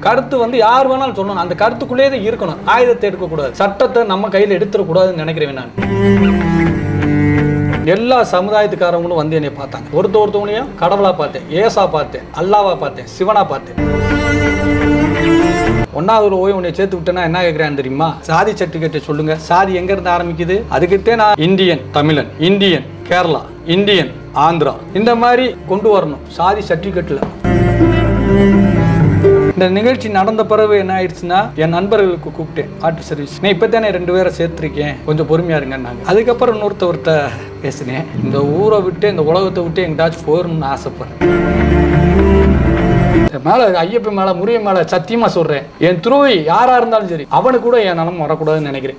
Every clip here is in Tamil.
கருத்து வந்து யார் வேணாலும் சொல்லணும் அந்த கருத்துக்குள்ளேயே தான் இருக்கணும் ஆயுதத்தை எடுக்கக்கூடாது சட்டத்தை நம்ம கையில் எடுத்துடக்கூடாதுன்னு நினைக்கிறேன் நான் எல்லா சமுதாயத்துக்காரங்களும் வந்து என்னை பார்த்தாங்க ஒருத்த ஒருத்தவங்களையும் கடவுளா பார்த்தேன் ஏசா பார்த்தேன் அல்லாவா பார்த்தேன் சிவனா பார்த்தேன் ஒன்னாவது ஓய் உன்னை சேர்த்து விட்டேன்னா என்ன கேட்குறேன் தெரியுமா சாதி சர்டிஃபிகேட்டை சொல்லுங்க சாதி எங்க இருந்து ஆரம்பிக்குது அதுக்கிட்டே நான் இந்தியன் தமிழன் இந்தியன் கேரளா இந்தியன் ஆந்திரா இந்த மாதிரி கொண்டு வரணும் சாதி சர்டிஃபிகேட்டில் இந்த நிகழ்ச்சி நடந்த பிறகு என்ன ஆயிடுச்சுன்னா என் நண்பர்களுக்கு கூப்பிட்டேன் ஆர்ட் சர்வீஸ் நான் இப்போ தானே ரெண்டு பேரை சேர்த்துருக்கேன் கொஞ்சம் பொறுமையா இருங்கன்னாங்க அதுக்கப்புறம் இன்னொருத்தவர்கிட்ட பேசினேன் இந்த ஊரை விட்டு இந்த உலகத்தை விட்டு எங்கிட்டாச்சும் போயிடணும்னு ஆசைப்படுறேன் மேல ஐயப்பன் மேல முருகன் மேல சத்தியமா சொல்றேன் என் துரோகி யாரா இருந்தாலும் சரி அவனுக்கு கூட என் நலம் வரக்கூடாதுன்னு நினைக்கிறேன்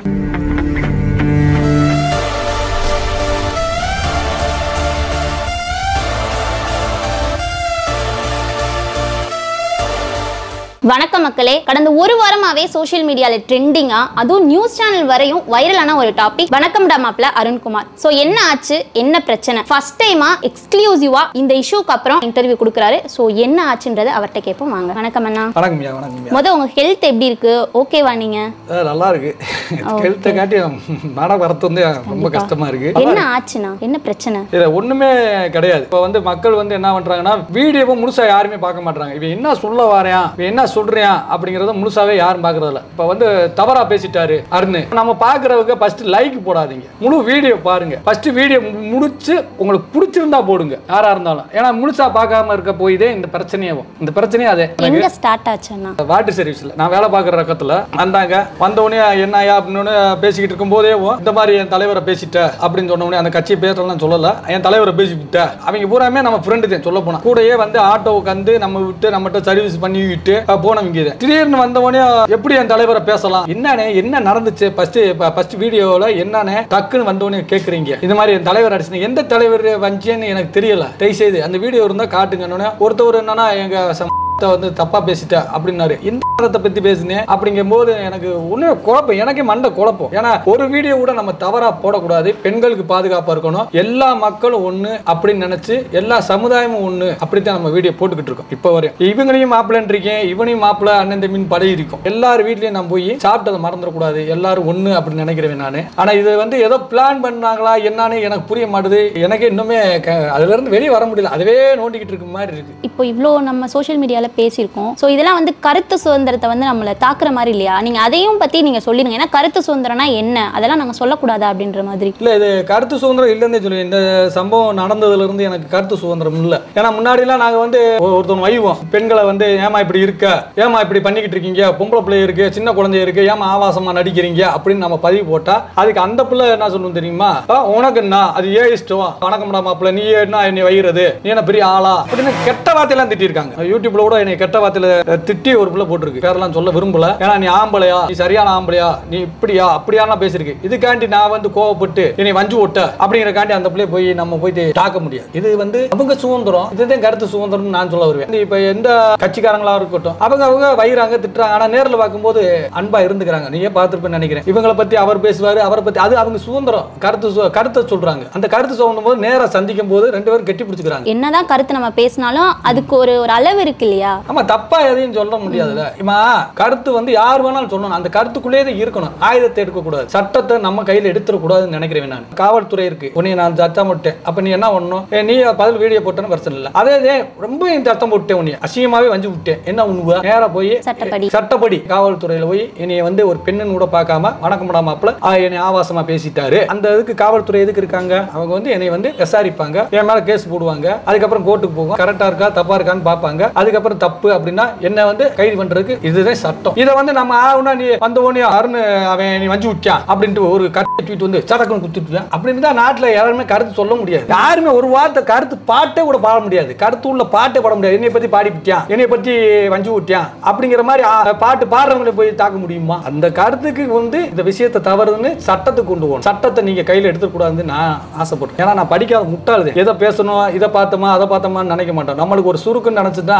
வணக்கம் மக்களே கடந்த ஒரு வாரமாவே சோஷியல் மீடியால ட்ரெண்டிங்கா அதுவும் நியூஸ் சேனல் வரையும் வைரலான ஒரு டாபிக் வணக்கம் மாப்ள அருண்குமார் சோ என்ன ஆச்சு என்ன பிரச்சனை ஃபர்ஸ்ட் டைமா எக்ஸ்க்ளூசிவா இந்த இஷ்யூக்கு அப்புறம் இன்டர்வியூ கொடுக்குறாரு சோ என்ன ஆச்சுன்றதை அவர்கிட்ட கேட்போம் வாங்க வணக்கம் அண்ணா வணக்கம் ஐயா வணக்கம் ஐயா முத உங்க ஹெல்த் எப்படி இருக்கு ஓகேவா நீங்க அஹ் நல்லா இருக்கு ஹெல்த்தை காட்டி நாடகம் வரத்து வந்து ரொம்ப கஷ்டமா இருக்கு என்ன ஆச்சுண்ணா என்ன பிரச்சனை இது ஒண்ணுமே கிடையாது இப்போ வந்து மக்கள் வந்து என்ன பண்றாங்கன்னா வீடியோவை முழுசா யாருமே பார்க்க மாட்டாங்க இவன் என்ன சொல்ல வாரான் இவன் என்ன சொல்றான் அப்படிங்கறத முழுசாவே யாரும் பார்க்கறது இல்ல இப்போ வந்து தவறா பேசிட்டாரு அருண் நம்ம பார்க்கறவங்க ஃபர்ஸ்ட் லைக் போடாதீங்க முழு வீடியோ பாருங்க ஃபர்ஸ்ட் வீடியோ முடிச்சு உங்களுக்கு பிடிச்சிருந்தா போடுங்க யாரா இருந்தாலும் ஏன்னா முழுசா பார்க்காம இருக்க போயிதே இந்த பிரச்சனையாகும் இந்த பிரச்சனையே அதே எங்க ஸ்டார்ட் ஆச்சுண்ணா வாட்டர் சர்வீஸ்ல நான் வேலை பார்க்குற ரக்கத்துல வந்தாங்க வந்த உடனே என்னையா அப்படின்னு பேசிக்கிட்டு இருக்கும் போதே இந்த மாதிரி என் தலைவரை பேசிட்ட அப்படின்னு சொன்ன உடனே அந்த கட்சி பேரெல்லாம் சொல்லல என் தலைவரை பேசிக்கிட்ட அவங்க பூராமே நம்ம ஃப்ரெண்டு தான் சொல்ல போனா கூடயே வந்து ஆட்டோ உட்காந்து நம்ம விட்டு நம்மகிட்ட சர்வீஸ் பண்ணி விட்டு அஹ், போனவங்க இது திடீர்னு வந்த உடனே எப்படி என் தலைவரை பேசலாம் என்னண்ணே என்ன நடந்துச்சு ஃபர்ஸ்ட் ஃபர்ஸ்ட் வீடியோல என்னண்ணே டக்குன்னு வந்த உடனே கேக்குறீங்க இந்த மாதிரி என் தலைவர் அடிச்சு எந்த தலைவர் வஞ்சேன்னு எனக்கு தெரியல தயவு செய்து அந்த வீடியோ இருந்தா காட்டுங்கன்னு ஒருத்தவர் என்னன்னா எங்க சம் த வந்து தப்பா பேசிட்ட அப்படின்னாரு இந்த மதத்தை பத்தி பேசினேன் அப்படிங்கும் போது எனக்கு ஒண்ணு குழப்பம் எனக்கே மண்டை குழப்பம் ஏன்னா ஒரு வீடியோ கூட நம்ம தவறா போடக்கூடாது பெண்களுக்கு பாதுகாப்பா இருக்கணும் எல்லா மக்களும் ஒண்ணு அப்படின்னு நினைச்சு எல்லா சமுதாயமும் ஒண்ணு அப்படித்தான் நம்ம வீடியோ போட்டுக்கிட்டு இருக்கோம் இப்போ வரையும் இவங்களையும் மாப்பிள்ளன்னு இருக்கேன் இவனையும் மாப்பிள்ள அண்ணன் தம்பின்னு பழகி இருக்கும் எல்லார் வீட்லயும் நான் போய் சாப்பிட்டதை மறந்துடக்கூடாது எல்லாரும் ஒண்ணு அப்படின்னு நினைக்கிறேன் நானு ஆனா இது வந்து ஏதோ பிளான் பண்ணாங்களா என்னன்னு எனக்கு புரிய மாட்டுது எனக்கே இன்னுமே க- அதுல இருந்து வெளியே வர முடியல அதுவே நோண்டிக்கிட்டு இருக்க மாதிரி இருக்கு இப்போ இவ்வளோ நம்ம சோஷியல் மீடியால பேசியிருக்கோம் ஸோ இதெல்லாம் வந்து கருத்து சுதந்திரத்தை வந்து நம்மளை தாக்குற மாதிரி இல்லையா நீங்க அதையும் பத்தி நீங்க சொல்லிடுங்க ஏன்னா கருத்து சுதந்திரம்னா என்ன அதெல்லாம் நாங்க சொல்லக்கூடாதா அப்படின்ற மாதிரி இல்ல இது கருத்து சுதந்திரம் இல்லைன்னே சொல்லி இந்த சம்பவம் நடந்ததுல இருந்து எனக்கு கருத்து சுதந்திரம் இல்ல ஏன்னா முன்னாடிலாம் நாங்க வந்து ஒரு- ஒருத்தவங்க வைவோம் பெண்களை வந்து ஏமா இப்படி இருக்க ஏமா இப்படி பண்ணிக்கிட்டு இருக்கீங்க பொம்பளை பிள்ளை இருக்கு சின்ன குழந்தை இருக்கு ஏமா ஆபாசமா நடிக்கிறீங்க அப்படின்னு நம்ம பதிவு போட்டா அதுக்கு அந்த பிள்ளை என்ன சொல்லணும் தெரியுமா "ஆ, உனக்கு என்ன அது ஏன் இஷ்டம் வணக்கம்டா மாப்பிள்ள நீ என்ன என்னை வைகிறது நீ என்ன பெரிய ஆளா அப்படின்னு கெட்ட வார்த்தையெல்லாம் திட்டிருக்காங்க யூடியூப்ல கூட என்னை கெட்ட வார்த்தையில அஹ், திட்டி ஒரு பிள்ளை போட்டிருக்கு பேரெல்லாம் சொல்ல விரும்பல ஏன்னா நீ ஆம்பளையா நீ சரியான ஆம்பளையா நீ இப்படியா அப்படியாலாம் பேசிருக்கு இதுக்காண்டி நான் வந்து கோவப்பட்டு என்னை வஞ்சு ஓட்ட அப்படிங்கறக்காண்டி அந்த பிள்ளைய போய் நம்ம போய் தாக்க முடியாது இது வந்து அவங்க சுதந்திரம் இதுதான் கருத்து சுதந்திரம் நான் சொல்ல வருவேன் இப்ப எந்த கட்சிக்காரங்களா இருக்கட்டும் அவங்க அவங்க வைறாங்க திட்டுறாங்க ஆனா நேர்ல பார்க்கும்போது அன்பா இருந்துக்கிறாங்க நீயே பார்த்திருப்பேன்னு நினைக்கிறேன் இவங்களை பத்தி அவர் பேசுவாரு அவரை பத்தி அது அவங்க சுதந்திரம் கருத்து சு- கருத்தை சொல்றாங்க அந்த கருத்து சொல்லும் போது நேரா சந்திக்கும் போது ரெண்டு பேரும் கெட்டி பிடிச்சிக்கிறாங்க என்னதான் கருத்து நம்ம பேசினாலும் அதுக்கு ஒரு ஒரு அளவு இருக்கு இல்லையா ஆமா தப்பா எதையும் சொல்ல முடியாதுல்ல இம்மா கருத்து வந்து யார் வேணாலும் சொல்லணும் அந்த கருத்துக்குள்ளேயே தான் இருக்கணும் ஆயுதத்தை எடுக்கக்கூடாது சட்டத்தை நம்ம கையில எடுத்துடக்கூடாதுன்னு நினைக்கிறேன் நான் காவல்துறை இருக்கு உன்னை நான் சத்தம் போட்டேன் அப்ப நீ என்ன பண்ணணும் ஏ, நீ பதில் வீடியோ போட்டேன்னு பிரச்சனை இல்லை அதே இதே ரொம்ப இந்த சத்தம் போட்டேன் உன்னை அசிங்கமாவே வஞ்சு விட்டேன் என்ன உண்ணுவா நேரா போய் சட்டப்படி. சட்டப்படி காவல்துறையில போய் என்னைய வந்து ஒரு பெண்ணுன்னு கூட பார்க்காம வணக்கம் மாப்பிள என்னை ஆபாசமா பேசிட்டாரு அந்த இதுக்கு காவல்துறை எதுக்கு இருக்காங்க அவங்க வந்து என்னை வந்து விசாரிப்பாங்க என் மேல கேஸ் போடுவாங்க அதுக்கப்புறம் கோர்ட்டுக்கு போகும் கரெக்டா இருக்கா தப்பா இருக்கான்னு பார்ப்பாங்க அதுக்கப்புறம் தப்பு அப்படின்னா என்ன வந்து கைது பண்றதுக்கு இதுதான் சட்டம் இதை வந்து நம்ம ஆகுனா நீ வந்த உடனே அருண் அவன் நீ வஞ்சு விட்டான் அப்படின்ட்டு ஒரு கட்டு தூக்கிட்டு வந்து சடக்குன்னு குத்துட்டு அப்படின்னு தான் நாட்டுல யாருமே கருத்து சொல்ல முடியாது யாருமே ஒரு வார்த்தை கருத்து பாட்டே கூட பாட முடியாது கருத்து உள்ள பாட்டே பாட முடியாது என்னை பத்தி பாடி விட்டான் என்னை பத்தி வஞ்சு விட்டான் அப்படிங்கிற மாதிரி ஆ, பாட்டு பாடுறவங்களை போய் தாக்க முடியுமா அந்த கருத்துக்கு வந்து இந்த விஷயத்தை தவறுன்னு சட்டத்துக்கு கொண்டு போகணும் சட்டத்தை நீங்க கையில எடுத்துக்கூடாதுன்னு நான் ஆசைப்படுறேன் ஏன்னா நான் படிக்காத முட்டாளுது எதை பேசணும் இதை பார்த்தோமா அதை பார்த்தோமான்னு நினைக்க மாட்டேன் நம்மளுக்கு ஒரு சுருக்குன்னு நினைச்சிட்டு தான் அதை பேசிடுவோம்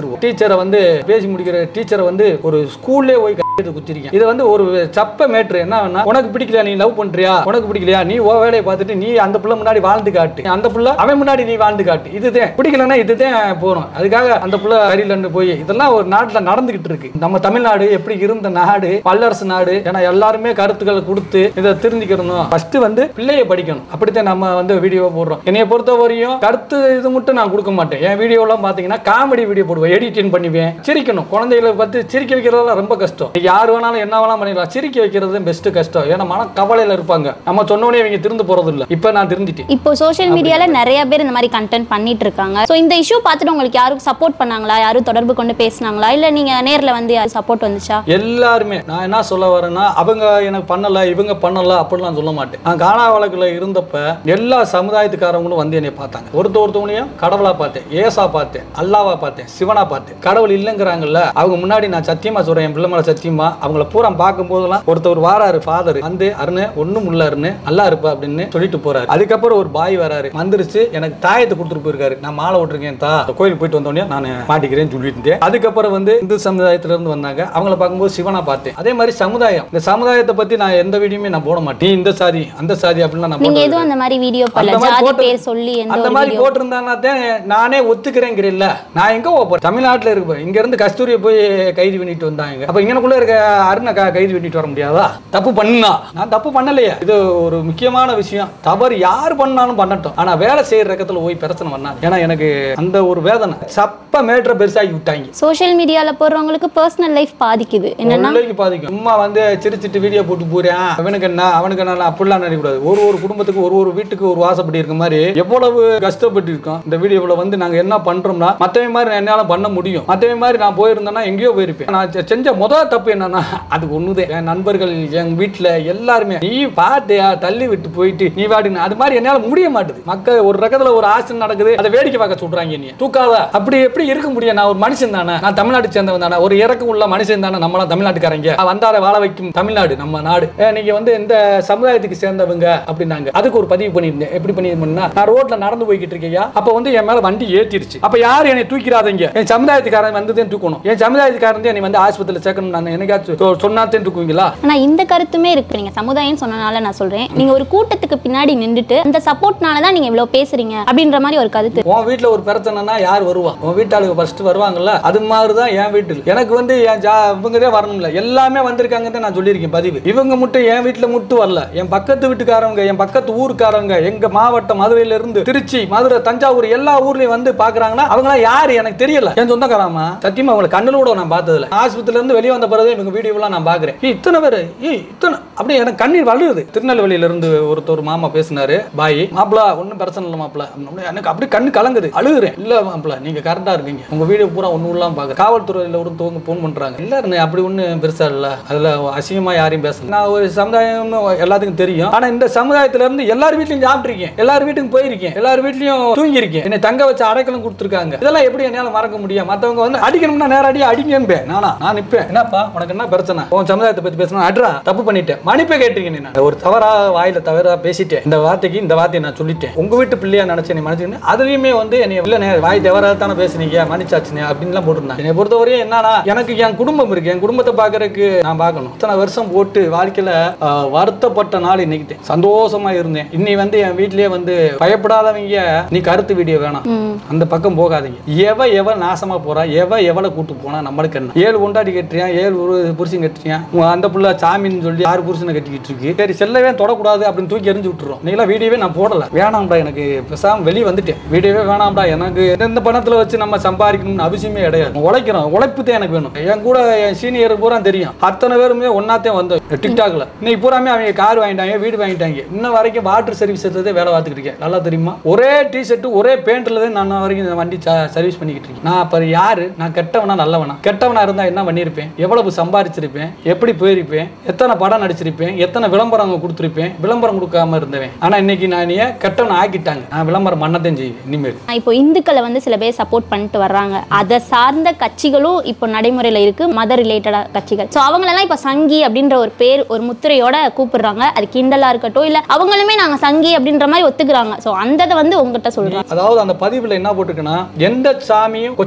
வச்சிருவோம் டீச்சரை வந்து பேசி முடிக்கிற டீச்சரை வந்து ஒரு ஸ்கூல்லே போய் கையெழுத்து குத்திருக்கேன் இது வந்து ஒரு சப்ப மேட்ரு என்ன உனக்கு பிடிக்கலையா நீ லவ் பண்றியா உனக்கு பிடிக்கலையா நீ ஓ வேலையை பார்த்துட்டு நீ அந்த புள்ள முன்னாடி வாழ்ந்து காட்டு அந்த புள்ள அவன் முன்னாடி நீ வாழ்ந்து காட்டு இதுதான் பிடிக்கலன்னா இதுதான் போறோம் அதுக்காக அந்த புள்ள சரியில்லைன்னு போய் இதெல்லாம் ஒரு நாட்டுல நடந்துகிட்டு இருக்கு நம்ம தமிழ்நாடு எப்படி இருந்த நாடு வல்லரசு நாடு ஏன்னா எல்லாருமே கருத்துக்களை கொடுத்து இதை தெரிஞ்சுக்கணும் ஃபர்ஸ்ட் வந்து பிள்ளைய படிக்கணும் அப்படித்தான் நம்ம வந்து வீடியோ போடுறோம் என்னைய பொறுத்த வரையும் கருத்து இது மட்டும் நான் கொடுக்க மாட்டேன் என் வீடியோலாம் பாத்தீங்கன்னா காமெடி வீடியோ போடுவேன் எடிட்டிங் பண்ணுவேன் சிரிக்கணும் குழந்தைகளை பத்தி சிரிக்க வைக்கிறதெல்லாம் ரொம்ப கஷ்டம் நீங்க யார் வேணாலும் என்ன வேணாலும் பண்ணிடலாம் சிரிக்க வைக்கிறது பெஸ்ட் கஷ்டம் ஏன்னா மன கவலையில இருப்பாங்க நம்ம சொன்னோடனே இவங்க திருந்து போறது இல்ல இப்ப நான் திருந்திட்டேன் இப்போ சோஷியல் மீடியால நிறைய பேர் இந்த மாதிரி கண்டென்ட் பண்ணிட்டு இருக்காங்க ஸோ இந்த இஷ்யூ பார்த்துட்டு உங்களுக்கு யாரும் சப்போர்ட் பண்ணாங்களா யாரும் தொடர்பு கொண்டு பேசுனாங்களா இல்ல நீங்க நேர்ல வந்து யாரும் சப்போர்ட் வந்துச்சா எல்லாருமே நான் என்ன சொல்ல வரேன்னா அவங்க எனக்கு பண்ணல இவங்க பண்ணல அப்படிலாம் சொல்ல மாட்டேன் நான் காணா வழக்குல இருந்தப்ப எல்லா சமுதாயத்துக்காரங்களும் வந்து என்னை பார்த்தாங்க ஒருத்த ஒருத்தவனையும் கடவுளா பார்த்தேன் ஏசா பார்த்தேன் அல்லாவா பார்த்தேன் சிவனா பார்த்தேன் கடவுள் இல்லைங்கிறாங்கல்ல அவங்க முன்னாடி நான் சத்தியமா சொல்றேன் என் பிள்ளை மேல சத்தியமா அவங்கள பூரா பார்க்கும் போதெல்லாம் ஒருத்தர் வாராரு ஃபாதர் வந்து அருண் ஒண்ணும் இல்ல அருண் நல்லா இருப்பா அப்படின்னு சொல்லிட்டு போறாரு அதுக்கப்புறம் ஒரு பாய் வராரு வந்துருச்சு எனக்கு தாயத்தை கொடுத்துட்டு போயிருக்காரு நான் மாலை விட்டுருக்கேன் தா கோயிலுக்கு போயிட்டு வந்தோடனே நான் மாட்டிக்கிறேன்னு சொல்லிட்டு இருந்தேன். அதுக்கப்புறம் வந்து இந்து சமுதாயத்துல இருந்து வந்தாங்க அவங்கள பார்க்கும்போது சிவனா பார்த்தேன் அதே மாதிரி சமுதாயம் இந்த சமுதாயத்தை பத்தி நான் எந்த வீடியோமே நான் போட மாட்டேன் நீ இந்த சாதி அந்த சாதி அப்படிலாம் நான் நீங்க போட்டது எதுவும் அந்த மாதிரி வீடியோ பண்ணல அந்த மாதிரி ஜாதி போட்டு- பேர் சொல்லி எந்த அந்த ஒரு மாதிரி வீடியோ போட்டிருந்தாங்கன்னா தான் நானே ஒத்துக்கிறேங்கிறேன்ல நான் எங்க போறேன் தமிழ்நாட்டுல இருப்பேன் இங்க இருந்து கஸ்தூரியை போய் கைது பண்ணிட்டு வந்தாங்க அப்ப இங்கனக்குள்ள இருக்க அருணை க- கைது பண்ணிட்டு வர முடியாதா தப்பு பண்ணா நான் தப்பு பண்ணலையே இது ஒரு முக்கியமான விஷயம் தவறு யார் பண்ணாலும் பண்ணட்டும் ஆனா வேலை செய்யற இடத்துல போய் பிரச்சனை பண்ணாது ஏன்னா எனக்கு அந்த ஒரு வேதனை சப்ப மேட்ரை பெருசாக்கி விட்டாங்க சோஷியல் மீடியால போடுறவங்களுக்கு பர்சனல் லைஃப் பாதிக்குது என்னன்னா பிள்ளைக்கு பாதிக்கும் சும்மா வந்து சிரிச்சிட்டு வீடியோ போட்டு போறேன் அவனுக்கு என்ன அவனுக்கு என்ன அப்படிலாம் நினைக்கக்கூடாது ஒரு ஒரு குடும்பத்துக்கு ஒரு ஒரு வீட்டுக்கு ஒரு வாசப்படி இருக்க மாதிரி எவ்வளவு கஷ்டப்பட்டு இருக்கோம் இந்த வீடியோவில் வந்து நாங்க என்ன பண்றோம்னா மத்தவன் மாதிரி நான் என்னால பண்ண முடியும் மத்தவன் மாதிரி நான் போயிருந்தேன்னா எங்கேயோ போயிருப்பேன் நான் செ- செஞ்ச முதல் தப்பு என்னன்னா அது ஒண்ணுதே என் நண்பர்கள் என் வீட்டுல எல்லாருமே நீ பாத்தியா தள்ளி விட்டு போயிட்டு நீ வாடின அது மாதிரி என்னால முடிய மாட்டுது மக்கள் ஒரு ரகத்துல ஒரு ஆசை நடக்குது அதை வேடிக்கை பார்க்க சொல்றாங்க நீ தூக்காத அப்படி எப்படி இருக்க முடியும் நான் ஒரு மனுஷன் தானே நான் தமிழ்நாட்டு சேர்ந்தவன் தானே ஒரு இறக்கம் உள்ள மனுஷன் தானே நம்மளாம் தமிழ்நாட்டுக்காரங்க வந்தார வாழ வைக்கும் தமிழ்நாடு நம்ம நாடு ஏ, நீங்க வந்து இந்த சமுதாயத்துக்கு சேர்ந்தவங்க அப்படின்னாங்க அதுக்கு ஒரு பதிவு பண்ணியிருந்தேன் எப்படி பண்ணியிருந்தேன்னா நான் ரோட்ல நடந்து போய்கிட்டு இருக்கேயா அப்ப வந்து என் மேல வண்டி ஏத்திருச்சு அப்ப யார் என்னை தூக்கிறாதீங்க என் சமுதாயத்துக்காரன் வந்து தான் தூக்கணும் என் சமுதாயத்துக்காரன் தான் என்னை வந்து ஆஸ்பத்திரியில் சேர்க்கணும் நான் என்னைக்காச்சும் சொ- சொன்னாத்தான் தூக்குவீங்களா ஆனா இந்த கருத்துமே இருக்கு நீங்க சமுதாயம் சொன்னனால நான் சொல்றேன் நீங்க ஒரு கூட்டத்துக்கு பின்னாடி நின்றுட்டு அந்த சப்போர்ட்னால தான் நீங்க இவ்வளவு பேசுறீங்க அப்படின்ற மாதிரி ஒரு கருத்து உன் வீட்டில் ஒரு பிரச்சனைனா யார் வருவா உன் வீட்டாளுக்கு ஃபர்ஸ்ட் வருவாங்கல்ல அது மாதிரி தான் என் வீட்டில் எனக்கு வந்து என் ஜா இவங்க தான் வரணும்ல எல்லாமே வந்திருக்காங்கன்னு நான் சொல்லியிருக்கேன் பதிவு இவங்க மட்டும் என் வீட்டில் மட்டும் வரல என் பக்கத்து வீட்டுக்காரவங்க என் பக்கத்து ஊருக்காரவங்க எங்க மாவட்டம் மதுரையில இருந்து திருச்சி மதுரை தஞ்சாவூர் எல்லா ஊர்லயும் வந்து பாக்குறாங்கன்னா அவங்களாம் யாரு எனக்கு தெரியல என் சொந்தக்காராமா சத்தியமா அவங்களை கண்ணில் கூட நான் பார்த்ததில்ல ஆஸ்பத்திரியில இருந்து வெளியே வந்த பிறகு இவங்க வீடியோலாம் நான் பாக்குறேன் ஏய், இத்தனை பேர் ஏய் இத்தனை அப்படியே எனக்கு கண்ணீர் வழுகுது திருநெல்வேலியில இருந்து ஒருத்தர் மாமா பேசினாரு பாய் மாப்பிள ஒன்றும் பிரச்சனை இல்லை மாப்பிள அப்படின்னா எனக்கு அப்படியே கண்ணு கலங்குது அழுகுறேன் இல்ல மாப்பிள நீங்க கரெக்டா இருக்கீங்க உங்க வீடியோ பூரா ஒன்றும் இல்லாம பாக்க காவல்துறையில ஒரு தோங்க ஃபோன் பண்றாங்க இல்ல இருந்தேன் அப்படி ஒன்றும் பெருசா இல்ல அதுல அசிங்கமா யாரையும் பேசல நான் ஒரு சமுதாயம்னு எல்லாத்துக்கும் தெரியும் ஆனா இந்த சமுதாயத்துல இருந்து எல்லார் வீட்லயும் சாப்பிட்டிருக்கேன் எல்லார் வீட்டுக்கும் போயிருக்கேன் எல்லார் வீட்லயும் தூங்கியிருக்கேன் என்னை தங்க வச்சு அடைக்கலம் கொடுத்துருக்காங்க இதெல்லாம் எப்படி என்னால மறக்க முடியும் மத்தவங்க வந்து அடிக்கணும்னா நேரடியாக அடிங்கன்பேன் நானா நான் நிப்பேன் என்னப்பா உனக்கு என்ன பிரச்சனை உன் சமுதாயத்தை பத்தி பேசணும் அட்ரா தப்பு பண்ணிட்டேன் மன்னிப்பே கேட்டீங்க நீ நான் ஒரு தவறா வாயில தவறா பேசிட்டேன் இந்த வார்த்தைக்கு இந்த வார்த்தையை நான் சொல்லிட்டேன் உங்க வீட்டு பிள்ளையா நினைச்சேன் நீ மன்னிச்சுன்னு அதுலயுமே வந்து என்னை இல்லைண்ணே வாய் தவறா தானே பேசுனீங்க மன்னிச்சாச்சுனே அப்படின்லாம் போட்டிருந்தாங்க என்னை பொறுத்தவரையும் என்னன்னா எனக்கு என் குடும்பம் இருக்கு என் குடும்பத்தை பாக்குறதுக்கு நான் பார்க்கணும் இத்தனை வருஷம் போட்டு வாழ்க்கையில ஆஹ், வருத்தப்பட்ட நாள் இன்னைக்கு தான். சந்தோஷமா இருந்தேன் இன்னை வந்து என் வீட்லயே வந்து பயப்படாதவங்க நீ கருத்து வீடியோ வேணாம் ம். அந்த பக்கம் போகாதீங்க எவ எவ நாசமா போறா எவ எவளை கூட்டு போனா நம்மளுக்கு என்ன ஏழு கொண்டாடி கட்டுறியான் ஏழு ஒரு புருஷன் கட்டுறியான் உன் அந்த புள்ள சாமின்னு சொல்லி ஆறு புருஷனை கட்டிக்கிட்டு இருக்கு சரி செல்லவே தொடக்கூடாது அப்படின்னு தூக்கி எரிஞ்சு விட்டுறோம் நீங்களா வீடியோவே நான் போடல வேணாம்டா எனக்கு பேசாம வெளியே வந்துட்டேன் வீடியோவே வேணாம்டா எனக்கு இந்த பணத்துல வச்சு நம்ம சம்பாதிக்கணும்னு அவசியமே கிடையாது உழைக்கிறோம் உழைப்பு தான் எனக்கு வேணும் என் கூட என் சீனியர் பூரா தெரியும் அத்தனை பேருமே ஒன்னாத்தே வந்தோம் டிக்டாக்ல இன்னைக்கு பூராமே அவங்க கார் வாங்கிட்டாங்க வீடு வாங்கிட்டாங்க இன்ன வரைக்கும் வாட்டர் சர்வீஸ் எடுத்ததே வேலை பார்த்துக்கிட்டு இருக்கேன் நல்லா தெரியுமா ஒரே டி ஷர்ட் ஒரே பேண்ட்ல தான் நான் வரைக்கும் இந்த வண்டி சர்வீஸ் பண்ணிக்கிட்டு இருக்கேன் நான் அப்ப யாரு நான் கெட்டவனா நல்லவனா கெட்டவனா இருந்தா என்ன பண்ணியிருப்பேன் எவ்வளவு சம்பாதிச்சிருப்பேன் எப்படி போயிருப்பேன் எத்தனை படம் நடிச்சிருப்பேன் எத்தனை விளம்பரம் கொடுத்துருப்பேன் விளம்பரம் கொடுக்காம இருந்தவன் ஆனா இன்னைக்கு நான் ஏன் கெட்டவனை ஆக்கிட்டாங்க நான் விளம்பரம் பண்ணத்தான் செய்வேன் இனிமேல் இப்போ இந்துக்களை வந்து சில பேர் சப்போர்ட் பண்ணிட்டு வர்றாங்க அதை சார்ந்த கட்சிகளும் இப்போ நடைமுறையில் இருக்கு மத ரிலேட்டடா கட்சிகள் ஸோ அவங்களெல்லாம் இப்போ சங்கி அப்படின்ற ஒரு பேர் ஒரு முத்திரையோட கூப்பிடுறாங்க அது கிண்டலா இருக்கட்டும் இல்ல அவங்களுமே நாங்க சங்கி அப்படின்ற மாதிரி ஒத்துக்கிறாங்க ஸோ அந்த இதை வந்து உங்ககிட்ட சொல்றாங்க அதாவது அந்த பதிவுல என்ன போட்டிருக்குன்னா எந்த சாமியும் கொச்ச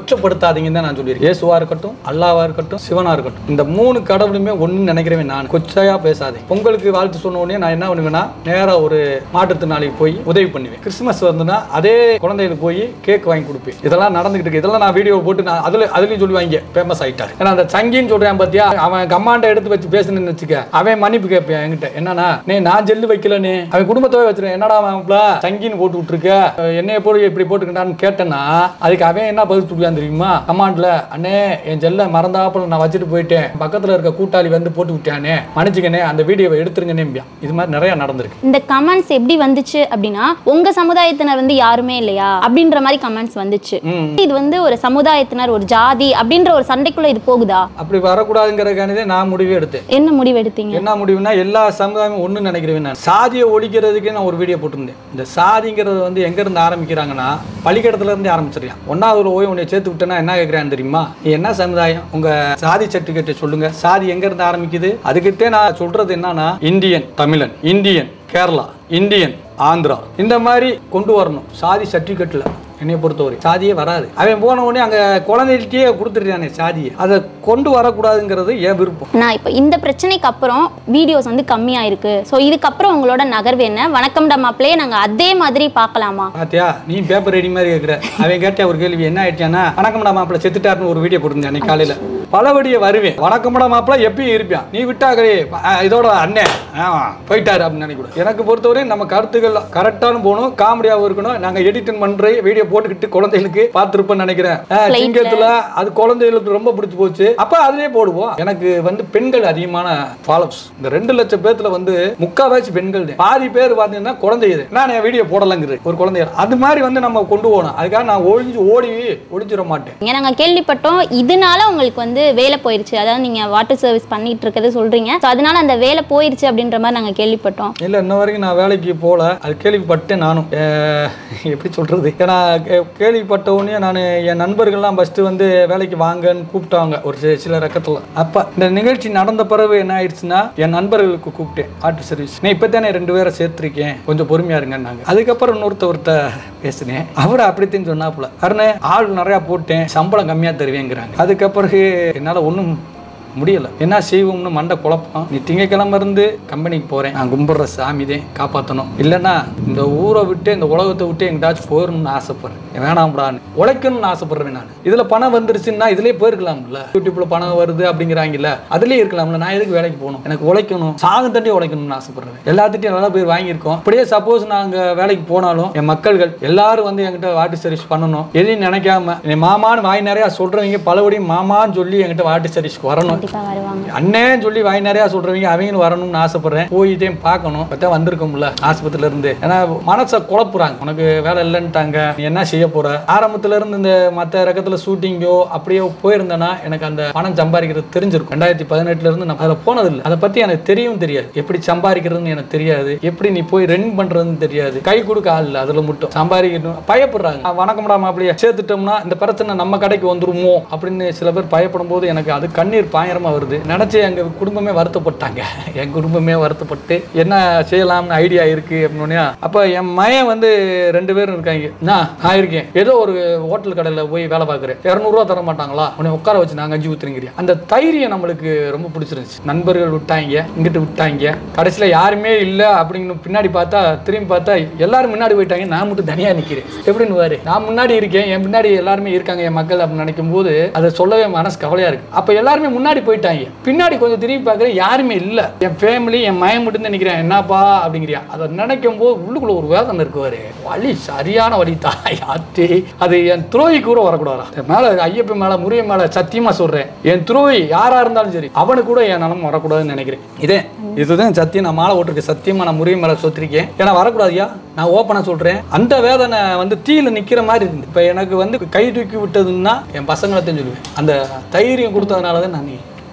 கொச்சப்படுத்தாதீங்கன்னு தான் நான் சொல்லியிருக்கேன் இயேசுவா இருக்கட்டும் அல்லாவா இருக்கட்டும் சிவனா இருக்கட்டும் இந்த மூணு கடவுளுமே ஒண்ணு நினைக்கிறவன் நான் கொச்சையா பேசாதே பொங்கலுக்கு வாழ்த்து சொன்ன உடனே நான் என்ன பண்ணுவேன்னா நேரா ஒரு மாற்றுத்திறனாளிக்கு போய் உதவி பண்ணுவேன் கிறிஸ்துமஸ் வந்துன்னா அதே குழந்தைகளுக்கு போய் கேக் வாங்கி கொடுப்பேன் இதெல்லாம் நடந்துகிட்டு இருக்கு இதெல்லாம் நான் வீடியோ போட்டு நான் அதுல அதுலயும் சொல்லுவாங்க ஃபேமஸ் ஆயிட்டாரு ஏன்னா அந்த சங்கின்னு சொல்றேன் பாத்தியா அவன் கம்மாண்ட எடுத்து வச்சு பேசுனேன்னு வச்சுக்க அவன் மன்னிப்பு கேட்பேன் என்கிட்ட என்னன்னா நீ நான் ஜெல்லு வைக்கலன்னு அவன் குடும்பத்தோட வச்சிருக்கேன் என்னடா அவன்ல சங்கின்னு போட்டு விட்டுருக்க என்னைய போய் இப்படி போட்டுக்கிட்டான்னு கேட்டேன்னா அதுக்கு அவன் என்ன பதில் சொல்லுவான் தெரியுமா கமாண்ட்ல அண்ணே என் ஜெல்ல மறந்தாப்புல நான் வச்சுட்டு போயிட்டேன் பக்கத்துல இருக்க கூட்டாளி வந்து போட்டு விட்டானே மன்னிச்சுக்கண்ணே அந்த வீடியோவை எடுத்துருங்கன்னே இது மாதிரி நிறைய நடந்திருக்கு இந்த கமெண்ட்ஸ் எப்படி வந்துச்சு அப்படின்னா உங்க சமுதாயத்தினர் வந்து யாருமே இல்லையா அப்படின்ற மாதிரி கமெண்ட்ஸ் வந்துச்சு ம். இது வந்து ஒரு சமுதாயத்தினர் ஒரு ஜாதி அப்படின்ற ஒரு சண்டைக்குள்ள இது போகுதா அப்படி வரக்கூடாதுங்கிறதுக்கானதே நான் முடிவே எடுத்தேன் என்ன முடிவு எடுத்தீங்க என்ன முடிவுனா எல்லா சமுதாயமும் ஒன்று நினைக்கிறேன் நான் சாதியை ஒழிக்கிறதுக்கே நான் ஒரு வீடியோ போட்டிருந்தேன் இந்த சாதிங்கிறது வந்து எங்க இருந்து ஆரம்பிக்கிறாங்கன்னா பள்ளிக்கூடத்துல இருந்து ஆரம்பிச்சிருக்கான் ஒன்னாவதுல போய் உன்னை சேர்த்து விட்டேன்னா என்ன கேட்குறான்னு தெரியுமா நீ என்ன சமுதாயம் உங்க சாதி சர்டிஃபிகேட்டை சொல்லுங்க சாதி எங்க இருந்து ஆரம்பிக்குது அதுக்கிட்டே நான் சொல்றது என்னன்னா இந்தியன் தமிழன் இந்தியன் கேரளா இந்தியன் ஆந்திரா இந்த மாதிரி கொண்டு வரணும் சாதி சர்டிஃபிகேட்ல என்னைய பொறுத்தவரை சாதியே வராது அவன் போன உடனே அங்க குழந்தைகிட்டயே கொடுத்துட்டானே சாதியை அதை கொண்டு வரக்கூடாதுங்கிறது என் விருப்பம் நான் இப்போ இந்த பிரச்சனைக்கு அப்புறம் வீடியோஸ் வந்து கம்மியாயிருக்கு ஸோ இதுக்கப்புறம் உங்களோட நகர்வு என்ன வணக்கம் டம்மாப்ளே நாங்கள் அதே மாதிரி பார்க்கலாமா பாத்தியா நீ பேப்பர் ரெடி மாதிரி கேட்குற அவன் கேட்ட ஒரு கேள்வி என்ன ஆயிடுச்சானா வணக்கம்டா மாப்பிள்ள செத்துட்டாருன்னு ஒரு வீடியோ போட்டிருந்தேன் அன்னைக்கு காலையில பலவடிய வருவேன் வணக்கம்டா மாப்பிள்ள எப்பயும் இருப்பான் நீ விட்டாக்கலே இதோட அண்ணன் ஆமா, போயிட்டாரு அப்படின்னு நினைக்கூட எனக்கு பொறுத்தவரை நம்ம கருத்துக்கள் கரெக்டான போகணும் காமெடியாகவும் இருக்கணும் நாங்க எடிட்டிங் பண்ற வீடியோ போட்டுக்கிட்டு குழந்தைகளுக்கு பார்த்துருப்பேன்னு நினைக்கிறேன் ஆ, Flightல. சிங்கத்துல அது குழந்தைகளுக்கு ரொம்ப பிடிச்சு போச்சு அப்ப அதுலயே போடுவோம் எனக்கு வந்து பெண்கள் அதிகமான ஃபாலோஸ் இந்த ரெண்டு லட்சம் பேர்த்துல வந்து முக்காவாசி பெண்கள் தான். பாதி பேர் பாத்தீங்கன்னா குழந்தை இது நான் என் வீடியோ போடலங்கிறது ஒரு குழந்தை அது மாதிரி வந்து நம்ம கொண்டு போகணும் அதுக்காக நான் ஒழிஞ்சு ஓடி ஒழிச்சிட மாட்டேன் ஏன்னா நாங்கள் கேள்விப்பட்டோம் இதனால உங்களுக்கு வந்து வேலை போயிருச்சு அதாவது நீங்கள் வாட்டர் சர்வீஸ் பண்ணிட்டு இருக்கிறது சொல்றீங்க ஸோ அதனால அந்த வேலை போயிருச்சு அப்படின்ற மாதிரி நாங்கள் கேள்விப்பட்டோம் இல்ல இன்ன வரைக்கும் நான் வேலைக்கு போகல அது கேள்விப்பட்டேன் நானும் அஹ், எப்படி சொல்றது ஏன்னா கே- கேள்விப்பட்ட உடனே நான் என் நண்பர்கள்லாம் ஃபர்ஸ்ட் வந்து வேலைக்கு வாங்கன்னு கூப்பிட்டாங்க ஒரு சி- சில ரக்கத்துல அப்ப இந்த நிகழ்ச்சி நடந்த பிறகு என்ன ஆயிடுச்சுன்னா என் நண்பர்களுக்கு கூப்பிட்டேன் ஆட்டோ சர்வீஸ் நான் இப்போ தானே ரெண்டு பேரை சேர்த்திருக்கேன் கொஞ்சம் பொறுமையா இருங்கன்னாங்க அதுக்கப்புறம் இன்னொருத்தவர்கிட்ட பேசினேன் அவர் அப்படித்தான் சொன்னாப்புல அருணே ஆள் நிறையா போட்டேன் சம்பளம் கம்மியா தருவேங்கிறாங்க அதுக்கப்புறம் என்னால ஒன்றும் முடியல என்ன செய்வோம்னு மண்டை குழப்பம் நீ திங்கக்கிழமை இருந்து கம்பெனிக்கு போறேன் நான் கும்பிடுற சாமி தான் காப்பாற்றணும் இல்லைன்னா இந்த ஊரை விட்டு இந்த உலகத்தை விட்டு எங்கிட்டாச்சும் போயிடணும்னு ஆசைப்படுறேன் வேணாம்டான்னு உழைக்கணும்னு ஆசைப்படுறேன் நான் இதுல பணம் வந்துருச்சுன்னா இதுலயே போயிருக்கலாம்ல யூடியூப்ல பணம் வருது அப்படிங்கிறாங்கல்ல அதுலயே இருக்கலாம்ல நான் எதுக்கு வேலைக்கு போகணும் எனக்கு உழைக்கணும் சாகம் தண்டி உழைக்கணும்னு ஆசைப்படுறேன் எல்லாத்திட்டையும் நல்லா பேர் வாங்கியிருக்கோம் அப்படியே சப்போஸ் நாங்க வேலைக்கு போனாலும் என் மக்கள்கள் எல்லாரும் வந்து என்கிட்ட வாட்டர் சர்வீஸ் பண்ணணும் எதையும் நினைக்காம என் மாமான்னு வாய் நிறையா சொல்றவங்க பலபடியும் மாமான்னு சொல்லி என்கிட்ட வாட்டர் சர்வீஸ்க்கு வரணும் கண்டிப்பாக வருவாங்க அண்ணேன்னு சொல்லி வாய் நிறையா சொல்றவங்க அவங்களும் வரணும்னு ஆசைப்படுறேன் போய் இதையும் பார்க்கணும் பார்த்தா வந்திருக்கோம்ல ஆஸ்பத்திரியில இருந்து ஏன்னா மனசை குழப்புறாங்க உனக்கு வேலை இல்லைன்ட்டாங்க நீ என்ன செய்ய போற ஆரம்பத்துல இருந்து இந்த மற்ற ரகத்துல ஷூட்டிங்கோ அப்படியே போயிருந்தேன்னா எனக்கு அந்த பணம் சம்பாதிக்கிறது தெரிஞ்சிருக்கும் ரெண்டாயிரத்தி பதினெட்டுல இருந்து நான் அதில் போனதில்லை அதை பத்தி எனக்கு தெரியவும் தெரியாது எப்படி சம்பாதிக்கிறதுன்னு எனக்கு தெரியாது எப்படி நீ போய் ரன் பண்றதுன்னு தெரியாது கை கொடுக்க ஆள் இல்லை அதுல மட்டும் சம்பாதிக்கணும் பயப்படுறாங்க "ஆ, வணக்கம்டா மாப்பிள்ளைய சேர்த்துட்டோம்னா இந்த பிரச்சனை நம்ம கடைக்கு வந்துருமோ அப்படின்னு சில பேர் பயப்படும் போது எனக்கு அது கண்ணீர் பயங்கரமா வருது நினைச்சு எங்க குடும்பமே வருத்தப்பட்டாங்க என் குடும்பமே வருத்தப்பட்டு என்ன செய்யலாம்னு ஐடியா இருக்கு அப்படின்னு அப்ப என் மயன் வந்து ரெண்டு பேரும் இருக்காங்க நான் நான் இருக்கேன் ஏதோ ஒரு ஹோட்டல் கடையில போய் வேலை பார்க்குறேன் இரநூறுவா தர மாட்டாங்களா உன்னை உட்கார வச்சு நாங்கள் அஞ்சு ஊத்துறீங்க அந்த தைரியம் நம்மளுக்கு ரொம்ப பிடிச்சிருந்துச்சு நண்பர்கள் விட்டாங்க இங்கிட்டு விட்டாங்க கடைசியில யாருமே இல்லை அப்படிங்கிற பின்னாடி பார்த்தா திரும்பி பார்த்தா எல்லாரும் முன்னாடி போயிட்டாங்க நான் மட்டும் தனியா நிக்கிறேன் எப்படின்னு பாரு நான் முன்னாடி இருக்கேன் என் பின்னாடி எல்லாருமே இருக்காங்க என் மக்கள் அப்படின்னு நினைக்கும் போது அதை சொல்லவே மனசு கவலையா இருக்கு அப்ப எல்லாருமே முன்னாடி போயிட்டாங்க பின்னாடி கொஞ்சம் திரும்பி பார்க்குறேன் யாருமே இல்லை என் ஃபேமிலி என் மயம் மட்டும் தான் நிற்கிறேன் என்னப்பா அப்படிங்கிறியா அதை நினைக்கும் போது உள்ளுக்குள்ள ஒரு வேதனை இருக்குவாரு வலி சரியான வலி தாய் ஆத்தி அது என் துரோகி கூட வரக்கூடாதா என் மேல ஐயப்பன் மேல முருகன் மேல சத்தியமா சொல்றேன் என் துரோகி யாரா இருந்தாலும் சரி அவனுக்கு கூட என் நிலம வரக்கூடாதுன்னு நினைக்கிறேன் இதே இதுதான் சத்தியம் நான் மாலை ஓட்டிருக்கேன் சத்தியமா நான் முருகன் மேல சொத்திருக்கேன் ஏன்னா வரக்கூடாதுயா நான் ஓப்பனா சொல்றேன் அந்த வேதனை வந்து தீயில நிக்கிற மாதிரி இருந்து இப்ப எனக்கு வந்து கை தூக்கி விட்டதுன்னா என் பசங்களை தான் சொல்லுவேன் அந்த தைரியம் கொடுத்ததுனால தான் நான்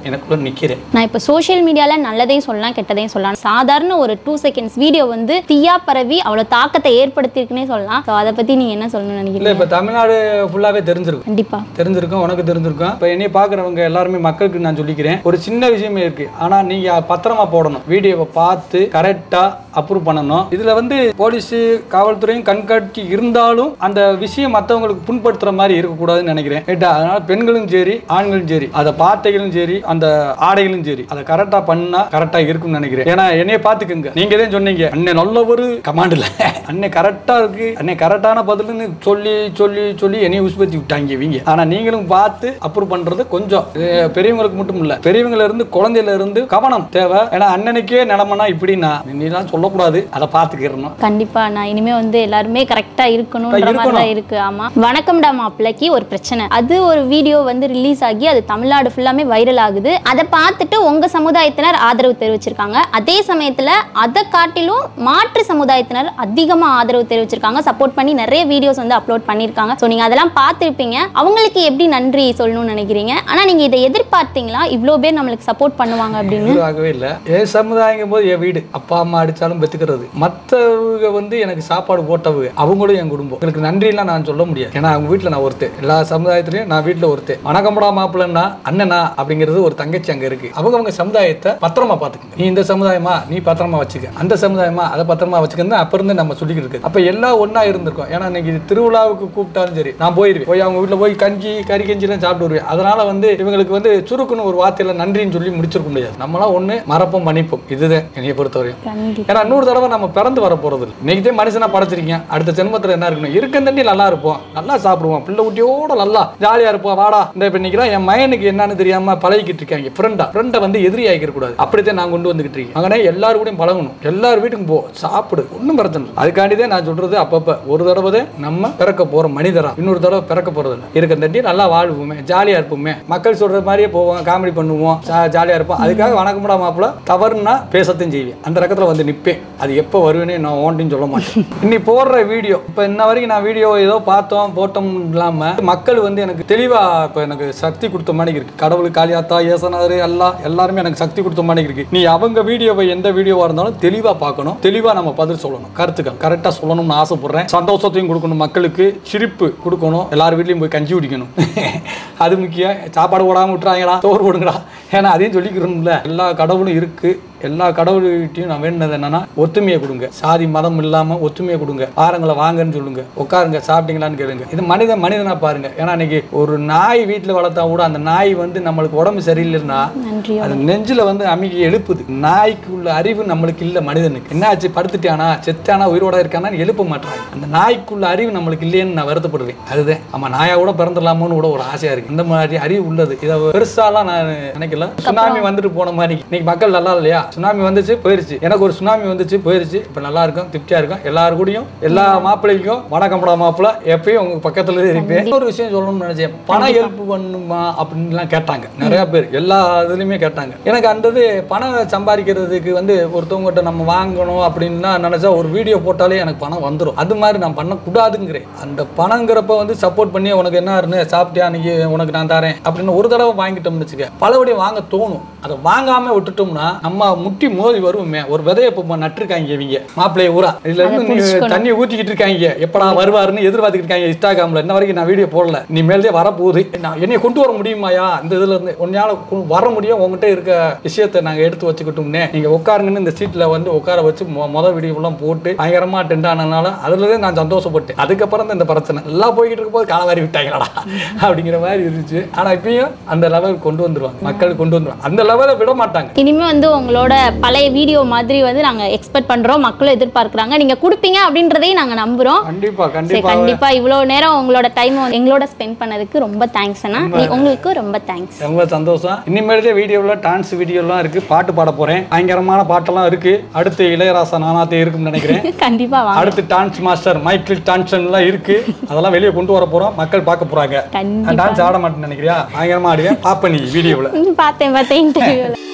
எனக்குள்ள நிக்கிறேன் நான் இப்போ சோஷியல் மீடியால நல்லதையும் சொல்லலாம் கெட்டதையும் சொல்லலாம் சாதாரண ஒரு டூ செகண்ட்ஸ் வீடியோ வந்து தீயா பரவி அவ்வளோ தாக்கத்தை ஏற்படுத்தியிருக்குன்னே சொல்லலாம் ஸோ அதை பத்தி நீங்க என்ன சொல்லணும்னு இல்ல நினைக்கிறீங்க இப்ப தமிழ்நாடு ஃபுல்லாவே தெரிஞ்சிருக்கும் கண்டிப்பா தெரிஞ்சிருக்கும் உனக்கு தெரிஞ்சிருக்கும் இப்போ என்னைய பார்க்குறவங்க எல்லாருமே மக்களுக்கு நான் சொல்லிக்கிறேன் ஒரு சின்ன விஷயமே இருக்கு ஆனா நீங்க பத்திரமா போடணும் வீடியோவை பார்த்து கரெக்டா அப்ரூவ் பண்ணணும் இதுல வந்து போலீஸ் காவல்துறையும் கண்காட்சி இருந்தாலும் அந்த விஷயம் மற்றவங்களுக்கு புண்படுத்துற மாதிரி இருக்கக்கூடாதுன்னு நினைக்கிறேன் ரைட்டா அதனால பெண்களும் சரி ஆண்களும் சரி அதை வார்த்தைகளும் சரி அந்த ஆடைகளும் சரி அதை கரெக்டா பண்ணா கரெக்டா இருக்கும்னு நினைக்கிறேன் ஏன்னா என்னைய பார்த்துக்குங்க நீங்க தான் சொன்னீங்க அண்ணன் நல்ல ஒரு கமாண்டில் அண்ணன் கரெக்டா இருக்கு அண்ணன் கரெக்டான பதில்னு சொல்லி சொல்லி சொல்லி என்னைய உசுபத்தி விட்டாங்க இவங்க ஆனா நீங்களும் பார்த்து அப்ரூவ் பண்றது கொஞ்சம் இது பெரியவங்களுக்கு மட்டும் இல்ல பெரியவங்கள இருந்து குழந்தையில இருந்து கவனம் தேவை ஏன்னா அண்ணனுக்கே நிலமனா இப்படின்னா நீலாம் சொல்லக்கூடாது அதை பார்த்துக்கிறணும் கண்டிப்பா நான் இனிமே வந்து எல்லாருமே கரெக்டா இருக்கணும்ன்ற மாதிரி இருக்கணும். தான் இருக்கு ஆமா வணக்கம்டா மாப்பிள்ளைக்கு ஒரு பிரச்சனை அது ஒரு வீடியோ வந்து ரிலீஸ் ஆகி அது தமிழ்நாடு ஃபுல்லாமே வைரல் ஆகுது அதை பார்த்துட்டு உங்க சமுதாயத்தினர் ஆதரவு தெரிவிச்சிருக்காங்க அதே சமயத்துல அதை காட்டிலும் மாற்று சமுதாயத்தினர் அதிகமா ஆதரவு தெரிவிச்சிருக்காங்க சப்போர்ட் பண்ணி நிறைய வீடியோஸ் வந்து அப்லோட் பண்ணியிருக்காங்க ஸோ நீங்க அதெல்லாம் பார்த்துருப்பீங்க அவங்களுக்கு எப்படி நன்றி சொல்லணும்னு நினைக்கிறீங்க ஆனா நீங்க இதை எதிர்பார்த்தீங்களா இவ்வளோ பேர் நம்மளுக்கு சப்போர்ட் பண்ணுவாங்க அப்படின்னு எதிராகவே இல்லை என் சமுதாயங்கும் போது என் வீடு அப்பா அம்மா அடிச்சாலும் பெத்துக்கிறது மற்றவங்க வந்து எனக்கு சாப்பாடு போட்டவங்க அவங்களும் என் குடும்பம் எனக்கு நன்றியெல்லாம் நான் சொல்ல முடியாது ஏன்னா அவங்க வீட்டில் நான் ஒருத்தன் எல்லா சமுதாயத்திலையும் நான் வீட்டில் ஒருத்தன் வணக்கம்டா மாப்பிள்ளன்னா அண்ணனா அப்படிங்கிறது ஒரு தங்கச்சி அங்கே இருக்கு அவங்க அவங்க சமுதாயத்தை பத்திரமா பார்த்துக்கங்க நீ இந்த சமுதாயமா நீ பத்திரமா வச்சுக்க அந்த சமுதாயமா அதை பத்திரமா வச்சுக்கன்னு அப்ப இருந்து நம்ம சொல்லிக்கிட்டு இருக்கு அப்ப எல்லாம் ஒண்ணா இருந்திருக்கோம் ஏன்னா இன்னைக்கு திருவிழாவுக்கு கூப்பிட்டாலும் சரி நான் போயிருவேன் போய் அவங்க வீட்டில் போய் கஞ்சி கறி கஞ்சிலாம் சாப்பிட்டு வருவேன் அதனால வந்து இவங்களுக்கு வந்து சுருக்குன்னு ஒரு வார்த்தையில நன்றின்னு சொல்லி முடிச்சிருக்க முடியாது நம்மளாம் ஒண்ணு மறப்போம் மன்னிப்போம் இதுதான் என்னைய பொறுத்தவரையும் கண்டிப்பா ஏன்னா இன்னொரு தடவை நம்ம பிறந்து வர போறது இல்லை இன்னைக்கு மனுஷனா படைச்சிருக்கீங்க அடுத்த ஜென்மத்துல என்ன இருக்கணும் இருக்க தண்டி நல்லா இருப்போம் நல்லா சாப்பிடுவோம் பிள்ளை குட்டியோட நல்லா ஜாலியா இருப்போம் வாடா இந்த இப்ப இன்னைக்கு என் மயனுக்கு என்னன்னு தெரியாம பழகிக்கிட்டு இருக்காங்க ஃப்ரெண்டா ஃப்ரெண்டை வந்து எதிரி ஆகிக்க கூடாது அப்படித்தான் நான் கொண்டு வந்துகிட்டு இருக்கேன் மகனே எல்லாரும் கூடயும் பழகணும் எல்லார் வீட்டுக்கும் போ சாப்பிடு ஒன்றும் பிரச்சனை இல்லை அதுக்காண்டிதான் நான் சொல்றது அப்பப்ப ஒரு தடவை தான் நம்ம பிறக்க போறோம் மனிதரா இன்னொரு தடவை பிறக்க போறது இல்லை இருக்க தண்டி நல்லா வாழ்வோமே ஜாலியா இருப்போமே மக்கள் சொல்ற மாதிரியே போவோம் காமெடி பண்ணுவோம் ஜா- ஜாலியா இருப்போம் அதுக்காக வணக்கம்டா மாப்பிள்ள தவறுனா பேசத்தையும் செய்வேன் அந்த ரகத்துல வந்து நிப்பேன் அது எப்போ வருவேனே நான் ஓண்டின்னு சொல்ல மாட்டேன் இன்னி போடுற வீடியோ இப்போ இன்ன வரைக்கும் நான் வீடியோ ஏதோ பார்த்தோம் போட்டோம் இல்லாம மக்கள் வந்து எனக்கு தெளிவா இப்போ எனக்கு சக்தி கொடுத்த மாதிரி இருக்கு கடவுள் காளியாத்தா ஏசனாரு எல்லாம் எல்லாருமே எனக்கு சக்தி கொடுத்த மாதிரி இருக்கு நீ அவங்க வீடியோவை எந்த வீடியோவா இருந்தாலும் தெளிவா பார்க்கணும் தெளிவா நம்ம பதில் சொல்லணும் கருத்துக்கள் கரெக்டா சொல்லணும்னு ஆசைப்படுறேன் சந்தோஷத்தையும் கொடுக்கணும் மக்களுக்கு சிரிப்பு கொடுக்கணும் எல்லார் வீட்லயும் போய் கஞ்சி குடிக்கணும் அது முக்கியம் சாப்பாடு போடாம விட்டுறாங்கடா சோறு போடுங்கடா ஏன்னா அதையும் சொல்லிக்கிறோம்ல எல்லா கடவுளும் இருக்கு எல்லா கடவுள்கிட்டையும் நான் வேண்டினது என்னன்னா ஒத்துமையை கொடுங்க சாதி மதம் இல்லாம ஒத்துமையை கொடுங்க பாருங்களை வாங்கன்னு சொல்லுங்க உட்காருங்க சாப்பிட்டீங்களான்னு கேளுங்க இது மனிதன் மனிதனா பாருங்க ஏன்னா இன்னைக்கு ஒரு நாய் வீட்டுல வளர்த்தா கூட அந்த நாய் வந்து நம்மளுக்கு உடம்பு சரியில்லைன்னா நன்றி அது நெஞ்சில வந்து அமைக்கி எழுப்புது நாய்க்கு உள்ள அறிவு நம்மளுக்கு இல்ல மனிதனுக்கு என்னாச்சு படுத்துட்டானா செத்தானா உயிரோட இருக்கானான்னு எழுப்ப மாட்டாங்க அந்த நாய்க்குள்ள அறிவு நம்மளுக்கு இல்லையேன்னு நான் வருத்தப்படுவேன் அதுதான் ஆமா நாயா கூட பிறந்துடலாமோன்னு கூட ஒரு ஆசையா இருக்கு இந்த மாதிரி அறிவு உள்ளது இதை பெருசாலாம் நான் நினைக்கல சுனாமி வந்துட்டு போன மாதிரி இன்னைக்கு மக்கள் நல்லா இல்லையா சுனாமி வந்துச்சு போயிருச்சு எனக்கு ஒரு சுனாமி வந்துச்சு போயிருச்சு இப்ப நல்லா இருக்கும் திருப்தியா இருக்கும் எல்லாரு கூடயும் எல்லா மாப்பிள்ளைக்கும் வணக்கம்டா மாப்பிள்ளை எப்பயும் உங்க பக்கத்துல இருப்பேன் ஒரு விஷயம் சொல்லணும்னு நினைச்சேன் பணம் ஹெல்ப் பண்ணுமா அப்படின்லாம் கேட்டாங்க நிறைய பேர் எல்லா இதுலயுமே கேட்டாங்க எனக்கு அந்த இது பணம் சம்பாதிக்கிறதுக்கு வந்து ஒருத்தவங்ககிட்ட நம்ம வாங்கணும் அப்படின்னா நினைச்சா ஒரு வீடியோ போட்டாலே எனக்கு பணம் வந்துடும் அது மாதிரி நான் பண்ணக்கூடாதுங்கிறேன் அந்த பணங்கிறப்ப வந்து சப்போர்ட் பண்ணி உனக்கு என்ன இருந்து சாப்பிட்டியா அன்னைக்கு உனக்கு நான் தரேன் அப்படின்னு ஒரு தடவை வாங்கிட்டோம்னு வச்சுக்க பலபடி வாங்க தோணும் அதை வாங்காம விட்டுட்டோம்னா நம்ம முட்டி மோதி வருவோமே ஒரு விதைய இப்போ நட்டுருக்காங்க இவங்க மாப்பிள்ளைய ஊரா இதுல இருந்து நீ புடிச்சுக்கணும். தண்ணி ஊத்திக்கிட்டு இருக்காங்க எப்படா வருவாருன்னு எதிர்பார்த்துக்கிட்டு இருக்காங்க இன்ஸ்டாகிராம்ல இன்ன வரைக்கும் நான் வீடியோ போடல நீ மேலே வரப்போகுது நான் என்னைய கொண்டு வர முடியுமாயா இந்த இதுல இருந்து உன்னால கு- வர முடியும் உங்ககிட்ட இருக்க விஷயத்தை நாங்க எடுத்து வச்சுக்கிட்டோம்னே நீங்க உட்காருங்கன்னு இந்த சீட்ல வந்து உட்கார வச்சு மொ- மொத வீடியோ எல்லாம் போட்டு பயங்கரமா டென்ட் ஆனதுனால அதுல இருந்து நான் சந்தோஷப்பட்டேன் அதுக்கப்புறம் தான் இந்த பிரச்சனை எல்லாம் போய்கிட்டு இருக்கும்போது காலவாரி விட்டாங்களா அப்படிங்கிற மாதிரி இருந்துச்சு ஆனா இப்பயும் அந்த லெவல் கொண்டு வந்துருவாங்க மக்கள் கொண்டு வந்துருவாங்க அந்த லெவலை விட மாட்டாங்க இனிமே வந்து உங்களோட பழைய வீடியோ மாதிரி வந்து நாங்க எக்ஸ்பெக்ட் பண்றோம் மக்களும் எதிர்பார்க்கறாங்க நீங்க கொடுப்பீங்க அப்படின்றதையும் நாங்க நம்புறோம் கண்டிப்பா சரி கண்டிப்பா கண்டிப்பா இவ்வளவு நேரம் உங்களோட டைம் எங்களோட ஸ்பெண்ட் பண்ணதுக்கு ரொம்ப தேங்க்ஸ் அண்ணா நீ- உங்களுக்கு ரொம்ப தேங்க்ஸ் ரொம்ப சந்தோஷம் இனிமேல்தே வீடியோவில் டான்ஸ் வீடியோலாம் இருக்கு பாட்டு பாட போறேன் பயங்கரமான பாட்டெல்லாம் இருக்கு அடுத்து இளையராசா நானாத்தே இருக்குன்னு நினைக்கிறேன் கண்டிப்பா வாங்க அடுத்து டான்ஸ் மாஸ்டர் மைக்கிள் டான்ஸ்லாம் இருக்கு அதெல்லாம் வெளியே கொண்டு வர போறோம் மக்கள் பார்க்க போறாங்க கண்டிப்பா நான் டான்ஸ் ஆட மாட்டேன்னு நினைக்கிறியா பயங்கரமா ஆடுவேன் பாப்ப நீ வீடியோவில் பார்த்தேன் பார்த்தேன் இன்டர்வியூல